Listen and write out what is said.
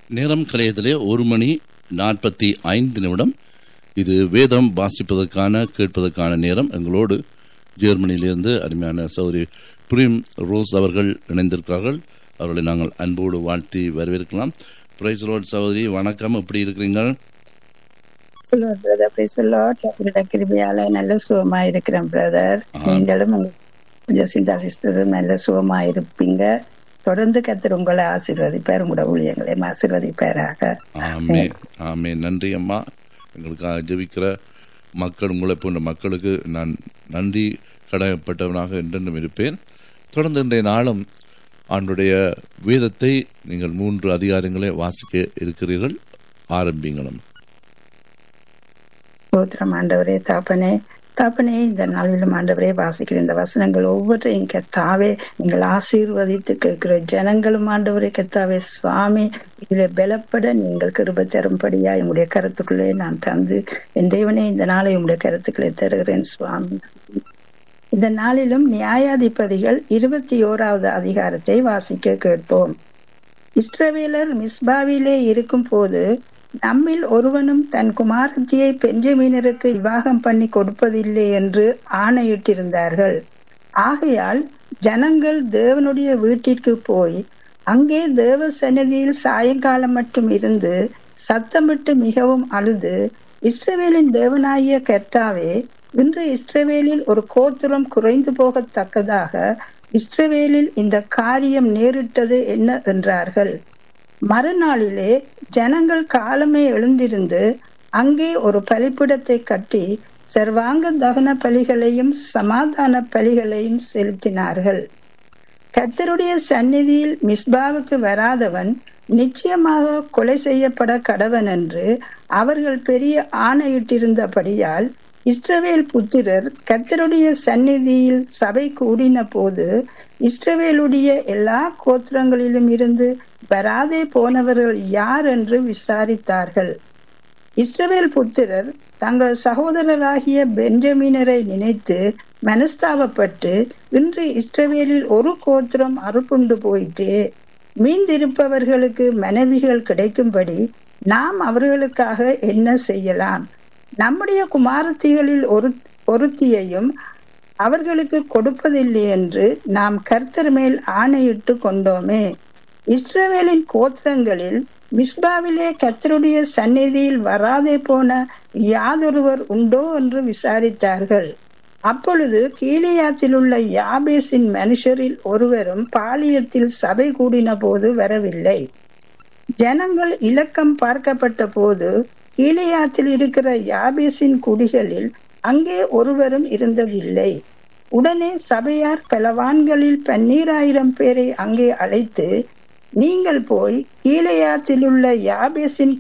நேரம் கலையத்திலே ஒரு மணி நாற்பத்தி ஐந்து நிமிடம் இது வேதம் வாசிப்பதற்கான கேட்பதற்கான நேரம் எங்களோடு ஜெர்மனியிலிருந்து அருமையான சௌரி பிரிம் ரோஸ் அவர்கள் இணைந்திருக்கிறார்கள் அவர்களை நாங்கள் அன்போடு வாழ்த்தி வரவேற்கலாம் பிரைஸ் ரோட் சகோதரி வணக்கம் எப்படி இருக்கிறீங்க சொல்லுவார் பிரதர் பிரைசல்லாட் அவரோட கிருபையால நல்ல சுகமா இருக்கிறேன் பிரதர் நீங்களும் உங்க சிந்தா சிஸ்டரும் நல்ல சுகமா இருப்பீங்க தொடர்ந்து கத்தர் உங்களை ஆசீர்வதிப்பார் உங்களோட ஊழியங்களையும் ஆசீர்வதிப்பாராக ஆமே ஆமே நன்றி அம்மா எங்களுக்காக ஜெபிக்கிற மக்கள் உங்களை போன்ற மக்களுக்கு நான் நன்றி கடமைப்பட்டவனாக என்றென்றும் இருப்பேன் தொடர்ந்து இன்றைய நாளும் ஆண்டுடைய வேதத்தை நீங்கள் மூன்று அதிகாரங்களை வாசிக்க இருக்கிறீர்கள் ஆரம்பிங்களும் ஸ்தோத்திரம் ஆண்டவரே தாப்பனே தாப்பனே இந்த நாளிலும் ஆண்டவரே வாசிக்கிற இந்த வசனங்கள் ஒவ்வொன்றையும் கத்தாவே நீங்கள் ஆசீர்வதித்து கேட்கிற ஜனங்களும் ஆண்டவரே கத்தாவே சுவாமி இதில் பலப்பட நீங்கள் கிருப தரும்படியா என்னுடைய கருத்துக்குள்ளே நான் தந்து என் தேவனே இந்த நாளை உங்களுடைய கருத்துக்களை தருகிறேன் சுவாமி இந்த நாளிலும் நியாயாதிபதிகள் இருபத்தி ஓராவது அதிகாரத்தை வாசிக்க கேட்போம் இஸ்ரவேலர் மிஸ்பாவிலே இருக்கும் போது நம்மில் ஒருவனும் தன் குமாரத்தியை பெஞ்சமீனருக்கு விவாகம் பண்ணி கொடுப்பதில்லை என்று ஆணையிட்டிருந்தார்கள் ஆகையால் ஜனங்கள் தேவனுடைய வீட்டிற்கு போய் அங்கே தேவ சன்னதியில் சாயங்காலம் மட்டும் இருந்து சத்தமிட்டு மிகவும் அழுது இஸ்ரவேலின் தேவனாகிய கர்த்தாவே இன்று இஸ்ரவேலில் ஒரு கோத்திரம் குறைந்து போகத்தக்கதாக இஸ்ரவேலில் இந்த காரியம் நேரிட்டது என்ன என்றார்கள் மறுநாளிலே ஜனங்கள் காலமே எழுந்திருந்து அங்கே ஒரு பலிப்பிடத்தை கட்டி சர்வாங்க தகன பலிகளையும் சமாதான பலிகளையும் செலுத்தினார்கள் கத்தருடைய சந்நிதியில் மிஸ்பாவுக்கு வராதவன் நிச்சயமாக கொலை செய்யப்பட கடவன் என்று அவர்கள் பெரிய ஆணையிட்டிருந்தபடியால் இஸ்ரவேல் புத்திரர் கத்தருடைய சந்நிதியில் சபை கூடின போது இஸ்ரவேலுடைய எல்லா கோத்திரங்களிலும் இருந்து வராதே போனவர்கள் யார் என்று விசாரித்தார்கள் இஸ்ரவேல் புத்திரர் தங்கள் சகோதரராகிய பெஞ்சமீனரை நினைத்து மனஸ்தாபப்பட்டு இன்று இஸ்ரவேலில் ஒரு கோத்திரம் அறுப்புண்டு போயிட்டு மீந்திருப்பவர்களுக்கு மனைவிகள் கிடைக்கும்படி நாம் அவர்களுக்காக என்ன செய்யலாம் நம்முடைய குமாரத்திகளில் ஒரு ஒருத்தியையும் அவர்களுக்கு கொடுப்பதில்லை என்று நாம் கர்த்தர் மேல் ஆணையிட்டு கொண்டோமே இஸ்ரவேலின் கோத்திரங்களில் மிஸ்பாவிலே கத்தருடைய சந்நிதியில் வராதே போன யாதொருவர் உண்டோ என்று விசாரித்தார்கள் அப்பொழுது கீழியாத்தில் உள்ள யாபேசின் மனுஷரில் ஒருவரும் பாலியத்தில் சபை கூடின போது வரவில்லை ஜனங்கள் இலக்கம் பார்க்கப்பட்ட போது கீழையாத்தில் இருக்கிற யாபேசின் குடிகளில் அங்கே ஒருவரும் இருந்ததில்லை உடனே சபையார் பலவான்களில் பன்னீராயிரம் பேரை அங்கே அழைத்து நீங்கள் போய் கீழையாத்தில் உள்ள யாபேசின்